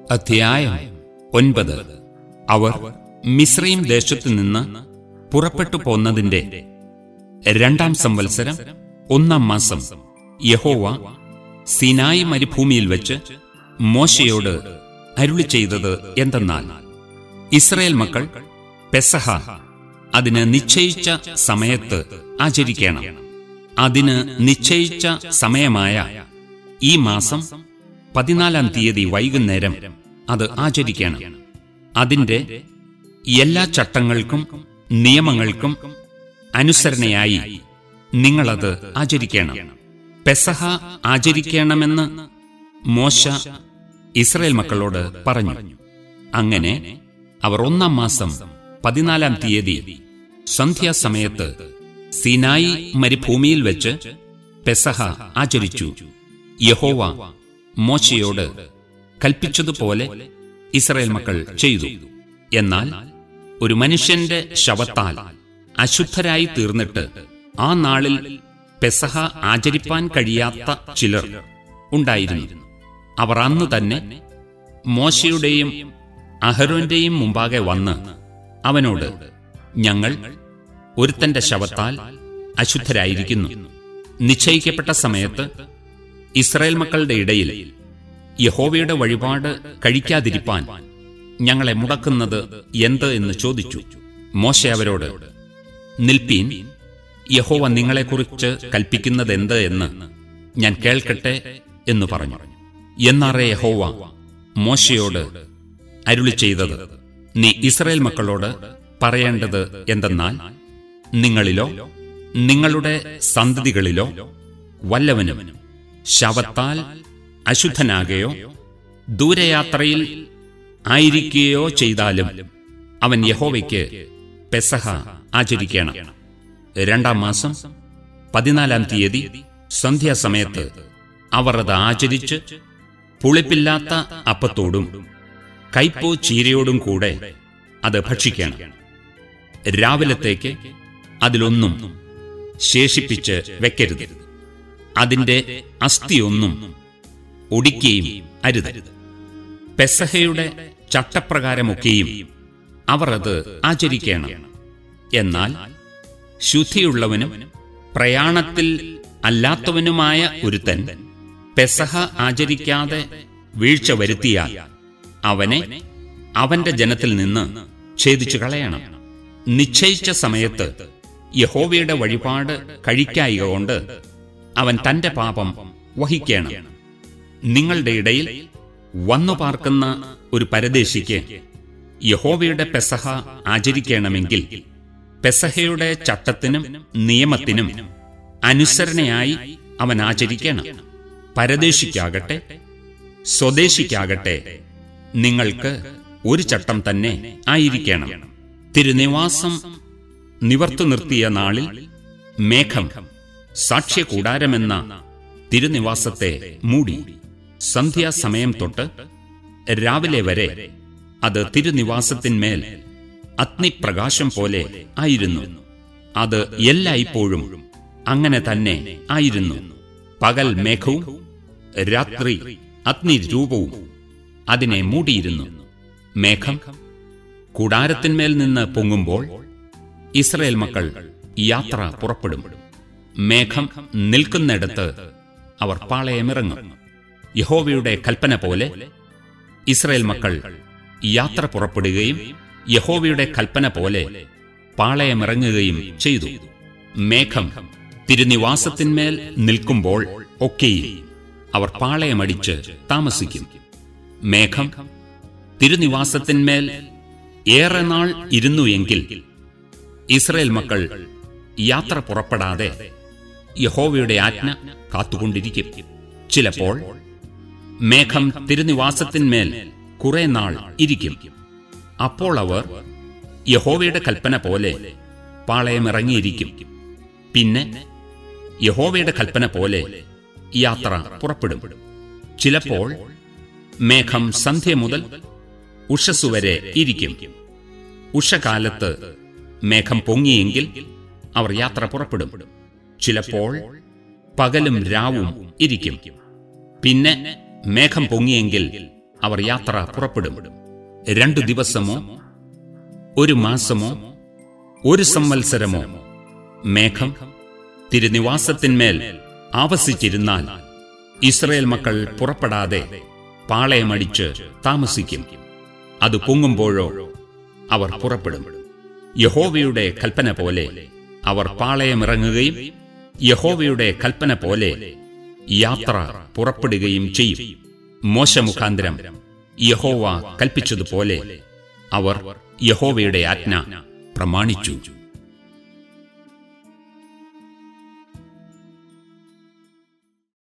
അധ്യായം ഒൻപത് അവർ മിശ്രയും ദേശത്തു നിന്ന് പുറപ്പെട്ടു പോന്നതിന്റെ രണ്ടാം സംവത്സരം ഒന്നാം മാസം യഹോവ സിനായി മരുഭൂമിയിൽ വെച്ച് മോശയോട് അരുളി ചെയ്തത് എന്തെന്നാൽ ഇസ്രയേൽ മക്കൾ പെസഹ അതിന് നിശ്ചയിച്ച സമയത്ത് ആചരിക്കണം അതിന് നിശ്ചയിച്ച സമയമായ ഈ മാസം പതിനാലാം തീയതി വൈകുന്നേരം അത് ആചരിക്കണം അതിന്റെ എല്ലാ ചട്ടങ്ങൾക്കും നിയമങ്ങൾക്കും അനുസരണയായി നിങ്ങളത് ആചരിക്കണം പെസഹ ആചരിക്കണമെന്ന് മോശ ഇസ്രയേൽ മക്കളോട് പറഞ്ഞു അങ്ങനെ അവർ ഒന്നാം മാസം പതിനാലാം തീയതി സന്ധ്യാസമയത്ത് സിനായി മരുഭൂമിയിൽ വെച്ച് പെസഹ ആചരിച്ചു യഹോവ മോശയോട് കൽപ്പിച്ചതുപോലെ ഇസ്രായേൽ മക്കൾ ചെയ്തു എന്നാൽ ഒരു മനുഷ്യന്റെ ശവത്താൽ അശുദ്ധരായി തീർന്നിട്ട് ആ നാളിൽ പെസഹ ആചരിപ്പാൻ കഴിയാത്ത ചിലർ ഉണ്ടായിരുന്നു അവർ അന്ന് തന്നെ മോശയുടെയും അഹരോന്റെയും മുമ്പാകെ വന്ന് അവനോട് ഞങ്ങൾ ഒരുത്തന്റെ ശവത്താൽ അശുദ്ധരായിരിക്കുന്നു നിശ്ചയിക്കപ്പെട്ട സമയത്ത് ഇസ്രായേൽ മക്കളുടെ ഇടയിൽ യഹോവയുടെ വഴിപാട് കഴിക്കാതിരിപ്പാൻ ഞങ്ങളെ മുടക്കുന്നത് എന്ത് എന്ന് ചോദിച്ചു മോശ അവരോട് നിൽപ്പീൻ യഹോവ നിങ്ങളെക്കുറിച്ച് കൽപ്പിക്കുന്നതെന്ത് എന്ന് ഞാൻ കേൾക്കട്ടെ എന്ന് പറഞ്ഞു എന്നാറേ യഹോവ മോശയോട് അരുളി ചെയ്തത് നീ ഇസ്രായേൽ മക്കളോട് പറയേണ്ടത് എന്തെന്നാൽ നിങ്ങളിലോ നിങ്ങളുടെ സന്തതികളിലോ വല്ലവനും ശവത്താൽ അശുദ്ധനാകുകയോ ദൂരയാത്രയിൽ ആയിരിക്കുകയോ ചെയ്താലും അവൻ യഹോവയ്ക്ക് പെസഹ ആചരിക്കണം രണ്ടാം മാസം പതിനാലാം തീയതി സന്ധ്യാസമയത്ത് അവർ അത് ആചരിച്ച് പുളിപ്പില്ലാത്ത അപ്പത്തോടും കൈപ്പോ ചീരയോടും കൂടെ അത് ഭക്ഷിക്കണം രാവിലത്തേക്ക് അതിലൊന്നും ശേഷിപ്പിച്ച് വെക്കരുത് അതിന്റെ അസ്ഥിയൊന്നും ഒടിക്കുകയും അരുത് പെസഹയുടെ ചട്ടപ്രകാരമൊക്കെയും അവർ അത് ആചരിക്കണം എന്നാൽ ശുദ്ധിയുള്ളവനും പ്രയാണത്തിൽ അല്ലാത്തവനുമായ ഒരുത്തൻ പെസഹ ആചരിക്കാതെ വീഴ്ച വരുത്തിയാൽ അവനെ അവന്റെ ജനത്തിൽ നിന്ന് ഛേദിച്ചു കളയണം നിശ്ചയിച്ച സമയത്ത് യഹോവയുടെ വഴിപാട് കഴിക്കായിക കൊണ്ട് അവൻ തന്റെ പാപം വഹിക്കണം നിങ്ങളുടെ ഇടയിൽ വന്നു പാർക്കുന്ന ഒരു പരദേശിക്ക് യഹോവയുടെ പെസഹ ആചരിക്കണമെങ്കിൽ പെസഹയുടെ ചട്ടത്തിനും നിയമത്തിനും അനുസരണയായി അവൻ ആചരിക്കണം പരദേശിക്കാകട്ടെ സ്വദേശിക്കാകട്ടെ നിങ്ങൾക്ക് ഒരു ചട്ടം തന്നെ ആയിരിക്കണം തിരുനിവാസം നിവർത്തി നിർത്തിയ നാളിൽ മേഘം സാക്ഷ്യകൂടാരമെന്ന തിരുനിവാസത്തെ മൂടി സന്ധ്യാസമയം തൊട്ട് രാവിലെ വരെ അത് തിരുനിവാസത്തിന്മേൽ അഗ്നിപ്രകാശം പോലെ ആയിരുന്നു അത് എല്ലായ്പ്പോഴും അങ്ങനെ തന്നെ ആയിരുന്നു പകൽ മേഘവും രാത്രി അഗ്നിരൂപവും അതിനെ മൂടിയിരുന്നു മേഘം കൂടാരത്തിന്മേൽ നിന്ന് പൊങ്ങുമ്പോൾ ഇസ്രയേൽ മക്കൾ യാത്ര പുറപ്പെടും മേഘം നിൽക്കുന്നിടത്ത് അവർ പാളയമിറങ്ങും യഹോവയുടെ കൽപ്പന പോലെ ഇസ്രയേൽ മക്കൾ യാത്ര പുറപ്പെടുകയും യഹോവയുടെ കൽപ്പന പോലെ പാളയമിറങ്ങുകയും ചെയ്തു മേഘം തിരുനിവാസത്തിന്മേൽ നിൽക്കുമ്പോൾ ഒക്കെയും അവർ പാളയമടിച്ച് താമസിക്കും മേഘം തിരുനിവാസത്തിന്മേൽ ഏറെ നാൾ ഇരുന്നു എങ്കിൽ ഇസ്രയേൽ മക്കൾ യാത്ര പുറപ്പെടാതെ യഹോവയുടെ ആജ്ഞ കാത്തുകൊണ്ടിരിക്കും ചിലപ്പോൾ മേഘം തിരുനിവാസത്തിന്മേൽ കുറെ നാൾ ഇരിക്കും അപ്പോൾ അവർ യഹോവയുടെ കൽപ്പന പോലെ പാളയമിറങ്ങിയിരിക്കും പിന്നെ യഹോവയുടെ കൽപ്പന പോലെ യാത്ര പുറപ്പെടും ചിലപ്പോൾ മേഘം സന്ധ്യ മുതൽ ഉഷസ്സുവരെ ഇരിക്കും ഉഷകാലത്ത് മേഘം പൊങ്ങിയെങ്കിൽ അവർ യാത്ര പുറപ്പെടും ചിലപ്പോൾ പകലും രാവും ഇരിക്കും പിന്നെ മേഘം പൊങ്ങിയെങ്കിൽ അവർ യാത്ര പുറപ്പെടും രണ്ടു ദിവസമോ ഒരു മാസമോ ഒരു സംവത്സരമോ മേഘം തിരുനിവാസത്തിന്മേൽ ആവസിച്ചിരുന്നാൽ ഇസ്രയേൽ മക്കൾ പുറപ്പെടാതെ പാളയമടിച്ച് താമസിക്കും അത് പൊങ്ങുമ്പോഴോ അവർ പുറപ്പെടും യഹോവയുടെ കൽപ്പന പോലെ അവർ പാളയമിറങ്ങുകയും യഹോവയുടെ കൽപ്പന പോലെ യാത്ര പുറപ്പെടുകയും ചെയ്യും മോശമുഖാന്തരം യഹോവ കൽപ്പിച്ചതുപോലെ അവർ യഹോവയുടെ ആജ്ഞ പ്രമാണിച്ചു